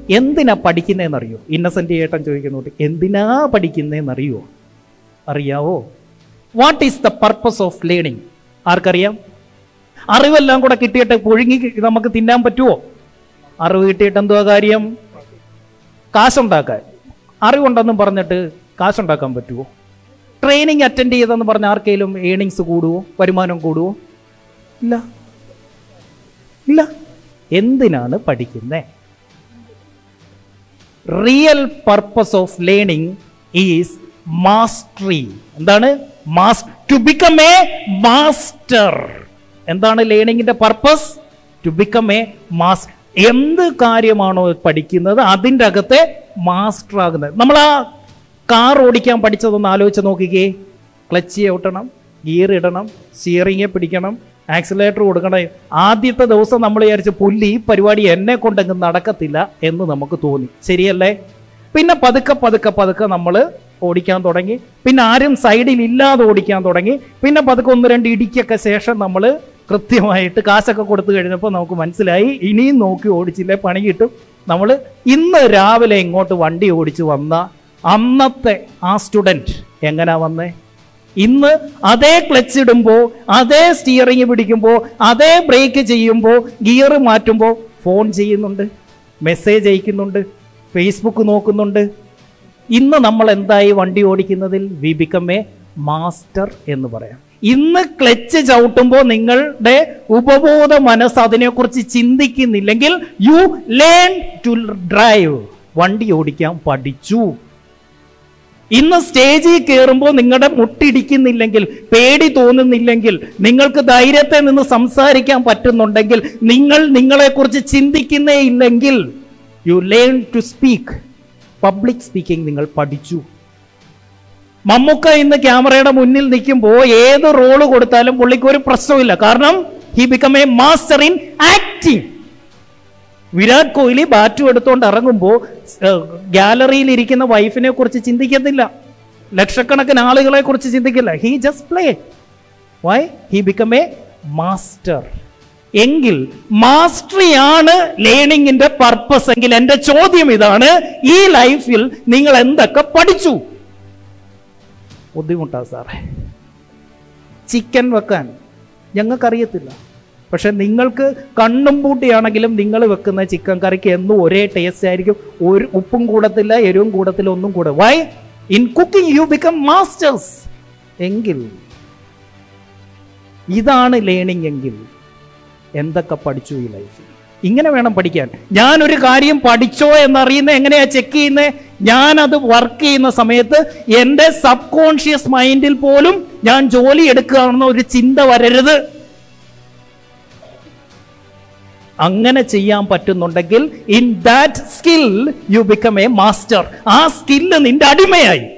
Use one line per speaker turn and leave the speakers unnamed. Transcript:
എന്തിനാ പഠിക്കുന്നതെന്നറിയോ ഇന്നസെന്റ് ചേട്ടൻ ചോദിക്കുന്നോട്ട് എന്തിനാ പഠിക്കുന്നതെന്നറിയോ അറിയാവോ what is the purpose of learning ആർക്കറിയാം അറിവെല്ലാം കൂടെ കിട്ടിയിട്ട് പുഴുങ്ങി നമുക്ക് തിന്നാൻ പറ്റുമോ അറിവ് കിട്ടിയിട്ട് എന്തുവാ കാര്യം കാശുണ്ടാക്കാൻ അറിവുണ്ടെന്നും പറഞ്ഞിട്ട് കാശുണ്ടാക്കാൻ പറ്റുമോ ട്രെയിനിങ് അറ്റൻഡ് ചെയ്തെന്ന് പറഞ്ഞ ആർക്കെങ്കിലും ഏണിങ്സ് കൂടുവോ വരുമാനം കൂടുവോ ഇല്ല ഇല്ല എന്തിനാണ് പഠിക്കുന്നത് real purpose of learning is mastery എന്താണ് ടു ബിക്കം എ മാസ്റ്റർ എന്താണ് ലേണിംഗിന്റെ പർപ്പസ് ടു ബിക്കം എ മാസ് എന്ത് കാര്യമാണോ പഠിക്കുന്നത് അതിൻ്റെ അകത്തെ മാസ്റ്റർ ആകുന്നത് നമ്മൾ ആ കാർ ഓടിക്കാൻ പഠിച്ചതൊന്ന് ആലോചിച്ച് നോക്കിക്കേ ക്ലച്ച് ഔട്ടണം ഗിയർ ഇടണം സ്റ്റിയറിംഗ് പിടിക്കണം ആക്സിലേറ്റർ കൊടുക്കണം ആദ്യത്തെ ദിവസം നമ്മൾ വിചാരിച്ചു പുല്ല് ഈ പരിപാടി എന്നെ കൊണ്ടെങ്കിൽ നടക്കത്തില്ല എന്ന് നമുക്ക് തോന്നി ശരിയല്ലേ പിന്നെ പതുക്കെ പതുക്കെ പതുക്കെ നമ്മൾ ഓടിക്കാൻ തുടങ്ങി പിന്നെ ആരും സൈഡിൽ ഇല്ലാതെ ഓടിക്കാൻ തുടങ്ങി പിന്നെ പതുക്കെ ഒന്ന് രണ്ട് ഇടിക്കൊക്കെ ശേഷം നമ്മൾ കൃത്യമായിട്ട് കാശൊക്കെ കൊടുത്തു കഴിഞ്ഞപ്പോൾ നമുക്ക് മനസ്സിലായി ഇനിയും നോക്കി ഓടിച്ചില്ലേ പണി കിട്ടും നമ്മൾ ഇന്ന് രാവിലെ ഇങ്ങോട്ട് വണ്ടി ഓടിച്ച് വന്ന അന്നത്തെ ആ സ്റ്റുഡൻറ്റ് എങ്ങനെയാ വന്നേ ഇന്ന് അതേ ക്ലച്ച് ഇടുമ്പോൾ അതേ സ്റ്റിയറിംഗ് പിടിക്കുമ്പോൾ അതേ ബ്രേക്ക് ചെയ്യുമ്പോൾ ഗിയർ മാറ്റുമ്പോൾ ഫോൺ ചെയ്യുന്നുണ്ട് മെസ്സേജ് അയക്കുന്നുണ്ട് ഫേസ്ബുക്ക് നോക്കുന്നുണ്ട് ഇന്ന് നമ്മൾ എന്തായി വണ്ടി ഓടിക്കുന്നതിൽ വി ബിക്കം എ മാസ്റ്റർ എന്ന് പറയാം ഇന്ന് ക്ലച്ച് ചവിട്ടുമ്പോൾ നിങ്ങളുടെ ഉപബോധ മനസ്സ് അതിനെക്കുറിച്ച് ചിന്തിക്കുന്നില്ലെങ്കിൽ യു ലേൺ ടു ഡ്രൈവ് വണ്ടി ഓടിക്കാൻ പഠിച്ചു ഇന്ന് സ്റ്റേജിൽ കയറുമ്പോൾ നിങ്ങളുടെ മുട്ടിടിക്കുന്നില്ലെങ്കിൽ പേടി തോന്നുന്നില്ലെങ്കിൽ നിങ്ങൾക്ക് ധൈര്യത്തെ നിന്ന് സംസാരിക്കാൻ പറ്റുന്നുണ്ടെങ്കിൽ നിങ്ങൾ നിങ്ങളെക്കുറിച്ച് ചിന്തിക്കുന്നേ ഇല്ലെങ്കിൽ you learn to speak public speaking നിങ്ങൾ പഠിച്ചു മമ്മൂക്ക ഇന്ന് ക്യാമറയുടെ മുന്നിൽ നിൽക്കുമ്പോൾ ഏത് റോള് കൊടുത്താലും പുള്ളിക്ക് ഒരു പ്രശ്നമില്ല കാരണം he become a master in acting Virat Kohli ബാറ്റും എടുത്തുകൊണ്ട് ഇറങ്ങുമ്പോൾ ഗാലറിയിൽ ഇരിക്കുന്ന വൈഫിനെ കുറിച്ച് ചിന്തിക്കത്തില്ല ലക്ഷക്കണക്കിന് ആളുകളെ കുറിച്ച് ചിന്തിക്കില്ല he just play why he become a master എങ്കിൽ മാസ്റ്ററിയാണ് ലേണിംഗിന്റെ പർപ്പസ് എങ്കിൽ എൻ്റെ ചോദ്യം ഇതാണ് ഈ ലൈഫിൽ നിങ്ങൾ എന്തൊക്കെ പഠിച്ചു ബുദ്ധിമുട്ടാ സാറേ ചിക്കൻ വെക്കാൻ ഞങ്ങൾക്കറിയത്തില്ല പക്ഷെ നിങ്ങൾക്ക് കണ്ണും പൂട്ടിയാണെങ്കിലും നിങ്ങൾ വെക്കുന്ന ചിക്കൻ കറിക്ക് എന്നും ഒരേ ടേസ്റ്റ് ആയിരിക്കും ഒരു ഉപ്പും കൂടത്തില്ല എരിവും കൂടത്തില്ല ഒന്നും കൂടെ why in cooking you become masters എങ്കിൽ ഇതാണ് ലേണിംഗ് എങ്കിൽ എന്തൊക്കെ പഠിച്ചു ഈ ലൈഫിൽ ഇങ്ങനെ വേണം പഠിക്കാൻ ഞാനൊരു കാര്യം പഠിച്ചോ എന്നറിയുന്ന എങ്ങനെയാ ചെക്ക് ചെയ്യുന്നത് ഞാനത് വർക്ക് ചെയ്യുന്ന സമയത്ത് എൻ്റെ സബ് കോൺഷ്യസ് മൈൻഡിൽ പോലും ഞാൻ ജോലി എടുക്കുകയാണെന്ന ഒരു ചിന്ത വരരുത് അങ്ങനെ ചെയ്യാൻ പറ്റുന്നുണ്ടെങ്കിൽ in that skill you become a master ആ സ്കില്ല് നിന്റെ അടിമയായി